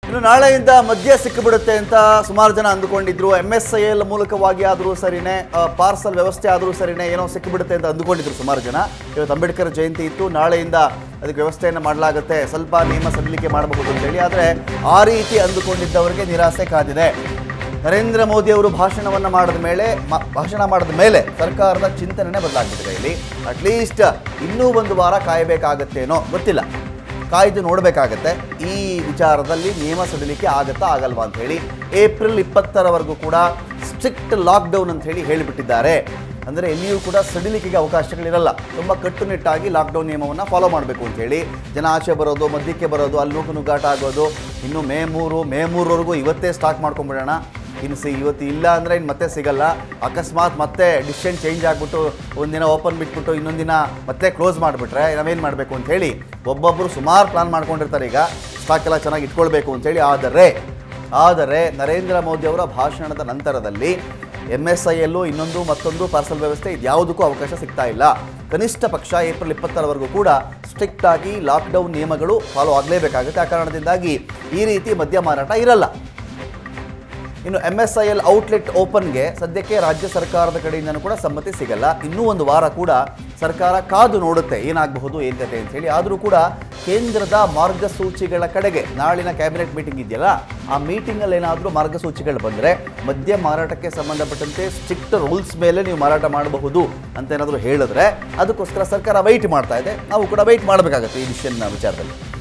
ಇನ್ನು ನಾಳೆಯಿಂದ ಮದ್ಯ ಸಿಕ್ಕಿಬಿಡುತ್ತೆ ಅಂತ ಸುಮಾರು ಜನ ಅಂದುಕೊಂಡಿದ್ರು ಎಮ್ ಎಸ್ ಐ ಎಲ್ ಮೂಲಕವಾಗಿ ಆದರೂ ಸರಿನೇ ಪಾರ್ಸಲ್ ವ್ಯವಸ್ಥೆ ಆದರೂ ಸರಿನೇ ಏನೋ ಸಿಕ್ಕಿಬಿಡುತ್ತೆ ಅಂತ ಅಂದುಕೊಂಡಿದ್ರು ಸುಮಾರು ಜನ ಇವತ್ತು ಅಂಬೇಡ್ಕರ್ ಜಯಂತಿ ಇತ್ತು ನಾಳೆಯಿಂದ ಅದಕ್ಕೆ ವ್ಯವಸ್ಥೆಯನ್ನು ಮಾಡಲಾಗುತ್ತೆ ಸ್ವಲ್ಪ ನಿಯಮ ಸಡಿಲಿಕೆ ಮಾಡಬಹುದು ಅಂತೇಳಿ ಆದರೆ ಆ ರೀತಿ ಅಂದುಕೊಂಡಿದ್ದವರಿಗೆ ನಿರಾಸೆ ಕಾದಿದೆ ನರೇಂದ್ರ ಮೋದಿ ಅವರು ಭಾಷಣವನ್ನು ಮಾಡಿದ ಮೇಲೆ ಮ- ಭಾಷಣ ಮಾಡಿದ ಮೇಲೆ ಸರ್ಕಾರದ ಚಿಂತನೆ ಬದಲಾಗ್ಬಿಟ್ಟಿದೆ ಇಲ್ಲಿ ಅಟ್ಲೀಸ್ಟ್ ಇನ್ನೂ ಒಂದು ವಾರ ಕಾಯಬೇಕಾಗತ್ತೇನೋ ಗೊತ್ತಿಲ್ಲ ಕಾಯ್ದು ನೋಡಬೇಕಾಗತ್ತೆ ಈ ವಿಚಾರದಲ್ಲಿ ನಿಯಮ ಸಡಿಲಿಕೆ ಆಗತ್ತಾ ಆಗಲ್ವಾ ಅಂತ ಹೇಳಿ ಏಪ್ರಿಲ್ ಇಪ್ಪತ್ತರವರೆಗೂ ಕೂಡ ಸ್ಟ್ರಿಕ್ಟ್ ಲಾಕ್ಡೌನ್ ಅಂತ ಹೇಳಿ ಹೇಳಿಬಿಟ್ಟಿದ್ದಾರೆ ಅಂದರೆ ಎಲ್ಲಿಯೂ ಕೂಡ ಸಡಿಲಿಕೆಗೆ ಅವಕಾಶಗಳಿರಲ್ಲ ತುಂಬ ಕಟ್ಟುನಿಟ್ಟಾಗಿ ಲಾಕ್ಡೌನ್ ನಿಯಮವನ್ನು ಫಾಲೋ ಮಾಡಬೇಕು ಅಂತ ಹೇಳಿ ಜನ ಆಚೆ ಬರೋದು ಮದ್ಯಕ್ಕೆ ಬರೋದು ಅಲ್ಲಿ ನೂಕು ನುಗ್ಗಾಟ ಆಗೋದು ಇನ್ನು ಮೇ ಮೂರು ಮೇ ಮೂರವರೆಗೂ ಇವತ್ತೇ ಸ್ಟಾಕ್ ಮಾಡ್ಕೊಂಬಿಡೋಣ ಇನ್ನು ಸಿ ಇವತ್ತು ಇಲ್ಲ ಅಂದರೆ ಇನ್ನು ಮತ್ತೆ ಸಿಗಲ್ಲ ಅಕಸ್ಮಾತ್ ಮತ್ತೆ ಡಿಸಿಷನ್ ಚೇಂಜ್ ಆಗಿಬಿಟ್ಟು ಒಂದಿನ ಓಪನ್ ಬಿಟ್ಬಿಟ್ಟು ಇನ್ನೊಂದು ದಿನ ಮತ್ತೆ ಕ್ಲೋಸ್ ಮಾಡಿಬಿಟ್ರೆ ನಾವೇನು ಮಾಡಬೇಕು ಅಂತ ಹೇಳಿ ಒಬ್ಬೊಬ್ಬರು ಸುಮಾರು ಪ್ಲಾನ್ ಮಾಡ್ಕೊಂಡಿರ್ತಾರೆ ಈಗ ಸ್ಟಾಕ್ ಎಲ್ಲ ಚೆನ್ನಾಗಿ ಇಟ್ಕೊಳ್ಬೇಕು ಅಂತೇಳಿ ಆದರೆ ಆದರೆ ನರೇಂದ್ರ ಮೋದಿ ಅವರ ಭಾಷಣದ ನಂತರದಲ್ಲಿ ಎಮ್ ಎಸ್ ಐ ಎಲ್ಲು ಇನ್ನೊಂದು ಮತ್ತೊಂದು ಪಾರ್ಸಲ್ ವ್ಯವಸ್ಥೆ ಇದ್ಯಾವುದಕ್ಕೂ ಅವಕಾಶ ಸಿಗ್ತಾ ಇಲ್ಲ ಕನಿಷ್ಠ ಪಕ್ಷ ಏಪ್ರಿಲ್ ಇಪ್ಪತ್ತರವರೆಗೂ ಕೂಡ ಸ್ಟ್ರಿಕ್ಟ್ ಆಗಿ ಲಾಕ್ಡೌನ್ ನಿಯಮಗಳು ಫಾಲೋ ಆಗಲೇಬೇಕಾಗುತ್ತೆ ಆ ಕಾರಣದಿಂದಾಗಿ ಈ ರೀತಿ ಮದ್ಯ ಮಾರಾಟ ಇರಲ್ಲ ಇನ್ನು M S I L outlet ಓಪನ್ಗೆ ಸದ್ಯಕ್ಕೆ ರಾಜ್ಯ ಸರ್ಕಾರದ ಕಡೆಯಿಂದನೂ ಕೂಡ ಸಮ್ಮತಿ ಸಿಗಲ್ಲ ಇನ್ನೂ ಒಂದು ವಾರ ಕೂಡ ಸರ್ಕಾರ ಕಾದು ನೋಡುತ್ತೆ ಏನಾಗಬಹುದು ಏನ್ ಕತೆ ಅಂತ ಹೇಳಿ ಆದರೂ ಕೂಡ ಕೇಂದ್ರದ ಮಾರ್ಗಸೂಚಿಗಳ ಕಡೆಗೆ ನಾಳಿನ ಕ್ಯಾಬಿನೆಟ್ ಮೀಟಿಂಗ್ ಇದೆಯಲ್ಲ ಆ ಮೀಟಿಂಗಲ್ಲಿ ಏನಾದರೂ ಮಾರ್ಗಸೂಚಿಗಳು ಬಂದರೆ ಮದ್ಯ ಮಾರಾಟಕ್ಕೆ ಸಂಬಂಧಪಟ್ಟಂತೆ ಸ್ಟ್ರಿಕ್ಟ್ ರೂಲ್ಸ್ ಮೇಲೆ ನೀವು ಮಾರಾಟ ಮಾಡಬಹುದು ಅಂತ ಏನಾದರೂ ಹೇಳಿದ್ರೆ ಅದಕ್ಕೋಸ್ಕರ ಸರ್ಕಾರ ವೈಟ್ ಮಾಡ್ತಾ ಇದೆ ನಾವು ಕೂಡ ವೈಟ್ ಮಾಡಬೇಕಾಗತ್ತೆ ಈ ಡಿಸಿಷನ್ ವಿಚಾರದಲ್ಲಿ